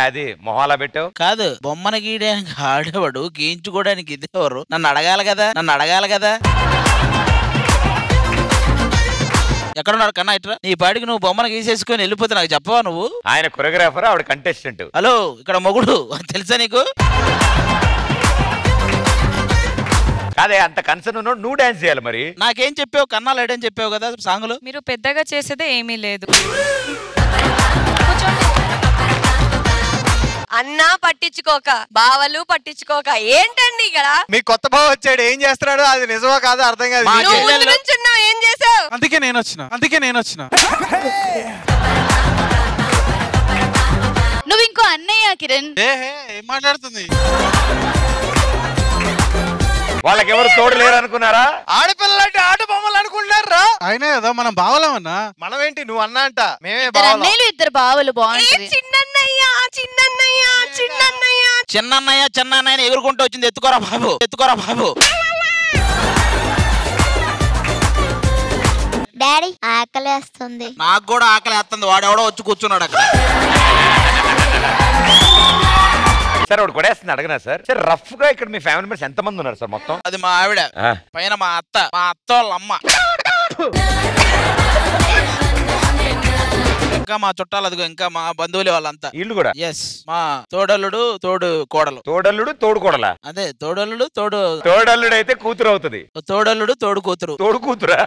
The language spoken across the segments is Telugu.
అది మొహాలా పెట్టావు కాదు బొమ్మను గీయడానికి ఆడేవాడు గీయించుకోవడానికి ఇదేవారు నన్ను అడగాలి కదా నన్ను అడగాలి కదా ఎక్కడున్నాడు కన్నా ఇట్రా నీ పాటికి నువ్వు బొమ్మను గీసేసుకొని వెళ్ళిపోతే నాకు చెప్పవా నువ్వు ఆయన కొరియోగ్రాఫర్ ఆవిడ కంటెస్టెంట్ హలో ఇక్కడ మొగుడు తెలుసా నీకు కాదే అంత కన్సర్న్ ఉన్నాడు నువ్వు డాన్స్ చేయాలి మరి నాకేం చెప్పావు కన్నా లేడని చెప్పావు కదా సాంగులు మీరు పెద్దగా చేసేదే ఏమీ లేదు అన్నా పట్టించుకోక బావలు పట్టించుకోక ఏంటండి ఇక్కడ మీ కొత్త బావ వచ్చాడు ఏం చేస్తున్నాడు అది నిజమో కాదో అర్థం కాదు మా మీకే. నువ్వు ముందు చెల్లెలు- నుంచి ఉన్నావు ఏం చేసావు అందుకే నేను వచ్చిన అందుకే నేను వచ్చిన నువ్వు ఇంకో అన్నయ్య కిరణ్ ఏ హే, ఏం మాట్లాడుతుంది వాళ్ళకి ఎవరు తోడు లేరు అనుకున్నారా ఆడపిల్లలు అంటే ఆట బొమ్మలు అనుకుంటున్నారా అయినా కదా మనం బావలేమన్నా మనం ఏంటి నువ్వు అన్నా అంట మేమే ఇద్దరు బావలం అన్నయ్యలు ఇద్దరు బావలు ఏ బాగుంటుంది చిన్నన్నయ్య చిన్నన్నయ్య చిన్నన్నయ్య చిన్నన్నయ్య చిన్నన్నయ్య ఎగురుకుంటూ వచ్చింది ఎత్తుకోరా బాబు ఎత్తుకోరా బాబు డాడీ ఆకలేస్తుంది నాకు కూడా ఆకలి వేస్తుంది వాడెవడో వచ్చి కూర్చున్నాడు అక్కడ సార్ ఒకటి కొడేస్తుంది అడగనా సార్ సార్ రఫ్ గా ఇక్కడ మీ ఫ్యామిలీ మెంబర్స్ ఎంత మంది ఉన్నారు సార్ మొత్తం అది మా ఆవిడ ఆ, పైన మా అత్త మా అత్త వాళ్ళ అమ్మ ఇంకా మా చుట్టాలు అదిగో ఇంకా మా బంధువులు వాళ్ళంతా వీళ్ళు కూడా ఎస్ మా తోడల్లుడు తోడు కోడలు తోడల్లుడు తోడు కొడలా అదే తోడల్లుడు తోడు తోడల్లుడు అయితే కూతురు అవుతుంది తోడల్లుడు తోడు కూతురు తోడు కూతురా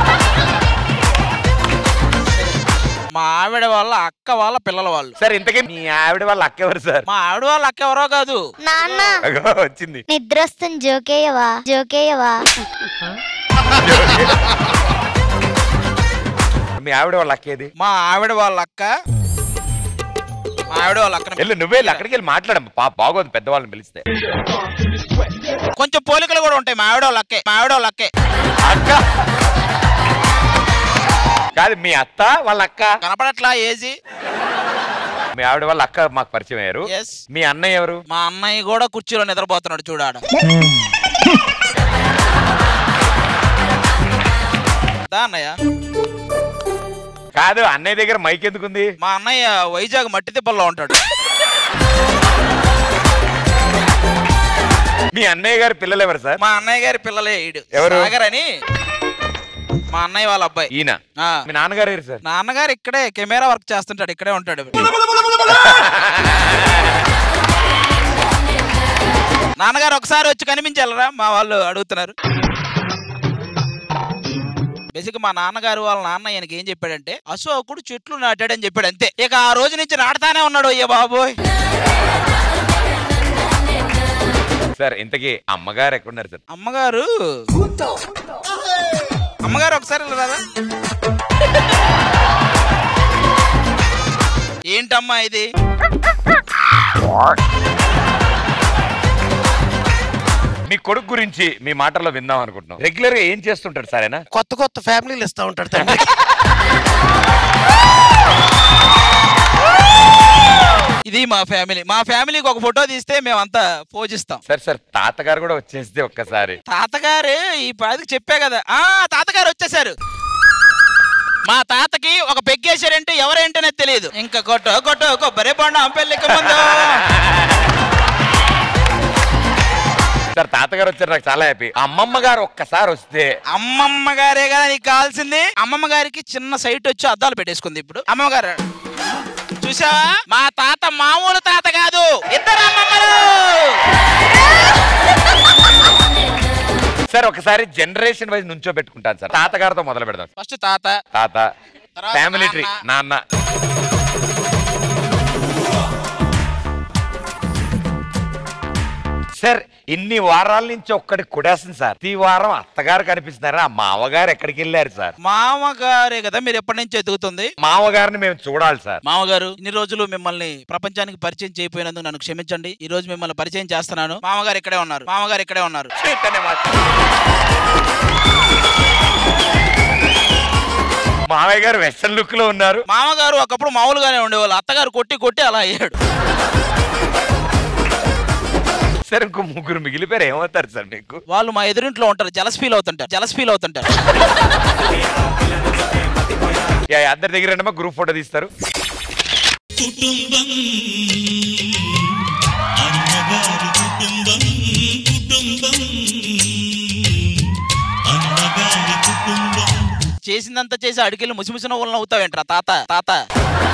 మా ఆవిడ వాళ్ళ అక్క వాళ్ళ పిల్లల వాళ్ళు సార్ ఇంతకీ మీ ఆవిడ వాళ్ళ అక్క ఎవరు సార్ మా ఆవిడ వాళ్ళ అక్క ఎవరో కాదు నాన్న అగో, వచ్చింది నిద్ర వస్తుంది జోకేయవా జోకేయవా మీ ఆవిడ వాళ్ళ అక్క ఏది మా ఆవిడ వాళ్ళ అక్క మా ఆవిడ వాళ్ళ అక్కన వెళ్ళు నువ్వే వెళ్ళి అక్కడికి వెళ్ళి మాట్లాడమ్మ పా బాగోదు పెద్దవాళ్ళని పిలిస్తే కొంచెం పోలికలు కూడా ఉంటాయి మా ఆవిడ వాళ్ళ అక్కే మా ఆవిడ వాళ్ళ అక్కే అక్క కాదు మీ అత్త వాళ్ళ అక్క కనపడట్లా ఏజీ మీ ఆవిడ వాళ్ళ అక్క మాకు పరిచయం అయ్యారు ఎస్ మీ అన్నయ్య ఎవరు మా అన్నయ్య కూడా కుర్చీలో నిద్రపోతున్నాడు చూడాడ దా అన్నయ్య కాదు అన్నయ్య దగ్గర మైక్ ఎందుకుంది మా అన్నయ్య వైజాగ్ మట్టి తిప్పల్లో ఉంటాడు మీ అన్నయ్య గారి పిల్లలు ఎవరు సార్ మా అన్నయ్య గారి పిల్లలే ఈడు ఎవరు? సాగర్ అని మా అన్నయ్య వాళ్ళ అబ్బాయి ఈయన ఆ, మీ నాన్నగారు ఎవరు సార్ నాన్నగారు ఇక్కడే కెమెరా వర్క్ చేస్తుంటాడు ఇక్కడే ఉంటాడు నాన్నగారు ఒకసారి వచ్చి కనిపించాలరా మా వాళ్ళు అడుగుతున్నారు బేసిక్ మా నాన్నగారు వాళ్ళ నాన్న ఈయనకి ఏం చెప్పాడంటే అశోకుడు చెట్లు నాటాడని చెప్పాడు అంతే ఇక ఆ రోజు నుంచి నాటుతానే ఉన్నాడు అయ్యా బాబోయ్ సార్ ఇంతకీ అమ్మగారు ఎక్కడున్నారు సార్ అమ్మగారు అమ్మగారు ఒకసారి ఇలా రారా ఏంటమ్మా ఇది మీ కొడుకు గురించి మీ మాటల్లో విందాం అనుకుంటున్నాం రెగ్యులర్ గా ఏం చేస్తుంటాడు సార్ ఆయన కొత్త కొత్త ఫ్యామిలీలు ఇస్తా ఉంటాడు తండ్రి ఇది మా ఫ్యామిలీ మా ఫ్యామిలీకి ఒక ఫోటో తీస్తే మేమంతా పోజిస్తాం సార్ సార్ తాతగారు కూడా వచ్చేస్తే ఒక్కసారి తాతగారు ఈ పాదికి చెప్పా కదా ఆ తాతగారు వచ్చేసారు మా తాతకి ఒక పెగ్గేశారంటే ఎవరేంటనే తెలియదు ఇంకా కొట్టు కొట్టు కొబ్బరి బొండం పెళ్ళికి ముందు సార్ తాతగారు వచ్చారు నాకు చాలా హ్యాపీ అమ్మమ్మ గారు ఒక్కసారి వస్తే అమ్మమ్మ గారే కదా నీకు కావాల్సింది అమ్మమ్మ గారికి చిన్న సైట్ వచ్చి అద్దాలు పెట్టేసుకుంది ఇప్పుడు అమ్మమ్మ గారు చూసావా మా తాత మామూలు తాత కాదు ఇద్దరు అమ్మమ్మలు సార్ ఒకసారి జనరేషన్ వైజ్ నుంచో పెట్టుకుంటాను సార్ తాతగారితో మొదలు పెడదాం ఫస్ట్ తాత తాత తర్వాత ఫ్యామిలీ ట్రీ నాన్న. నాన్న సార్ ఇన్ని వారాల నుంచి ఒక్కడి కుడేస్తుంది సార్ ఈ వారం అత్తగారు కనిపిస్తున్నారా ఆ మామగారు ఎక్కడికి వెళ్ళారు సార్ మామగారే కదా మీరు ఎప్పటి నుంచి ఎదుగుతుంది మామగారిని మేము చూడాలి సార్ మామగారు ఇన్ని రోజులు మిమ్మల్ని ప్రపంచానికి పరిచయం చేయకపోయినందుకు నన్ను క్షమించండి ఈ రోజు మిమ్మల్ని పరిచయం చేస్తున్నాను మామగారు ఇక్కడే ఉన్నారు మామగారు ఇక్కడే ఉన్నారు ఇతనే మాట. మామయ్య గారు వెస్టర్న్ లుక్ లో ఉన్నారు మామగారు ఒకప్పుడు మామూలుగానే ఉండేవాళ్ళు అత్తగారు కొట్టి కొట్టి అలా అయ్యాడు సార్ ఇంకో ముగ్గురు మిగిలిపోయారు ఏమవుతారు సార్ మీకు వాళ్ళు మా ఎదురింట్లో ఉంటారు జలస్ ఫీల్ అవుతుంటారు జలస్ ఫీల్ అవుతుంటారు యా, అందరి దగ్గర గ్రూప్ ఫోటో తీస్తారు కుటుంబం అన్నగారి కుటుంబం కుటుంబం అన్నగారి కుటుంబం చేసిందంతా చేసి అడిగిల్లు ముసిముసిన వాళ్ళని అవుతావేంట్రా తాత తాత